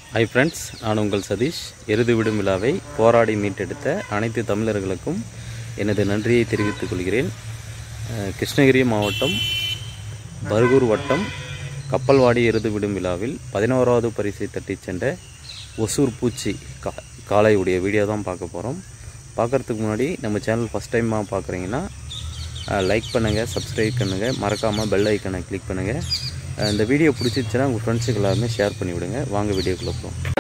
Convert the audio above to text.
hi friends நான் உங்கள் சதீஷ் எருது விடும் விழாவை போராடி மீட்டெடுத்த அனைத்து தமிழர்களுக்கும் எனது நன்றியை தெரிவித்துக் கொள்கிறேன் அஹ், கிருஷ்ணகிரி மாவட்டம் பர்கூர் வட்டம் கப்பல்வாடி எருது விடும் விழாவில் பதினோராவது பரிசை தட்டிச் சென்ற ஒசூர் பூச்சி கா காளை உடைய வீடியோ தான் பார்க்க போகிறோம் பார்க்குறதுக்கு முன்னாடி நம்ம சேனல் ஃபஸ்ட் டைமாக பார்க்குறீங்கன்னா லைக் பண்ணுங்கள் சப்ஸ்கிரைப் பண்ணுங்கள் மறக்காமல் பெல் ஐக்கனை கிளிக் பண்ணுங்கள் இந்த வீடியோ பிடிச்சிருச்சுன்னா உங்கள் ஃப்ரெண்ட்ஸுக்கு எல்லாருமே ஷேர் பண்ணி விடுங்க வாங்க வீடியோக்குள்ளே போகிறோம்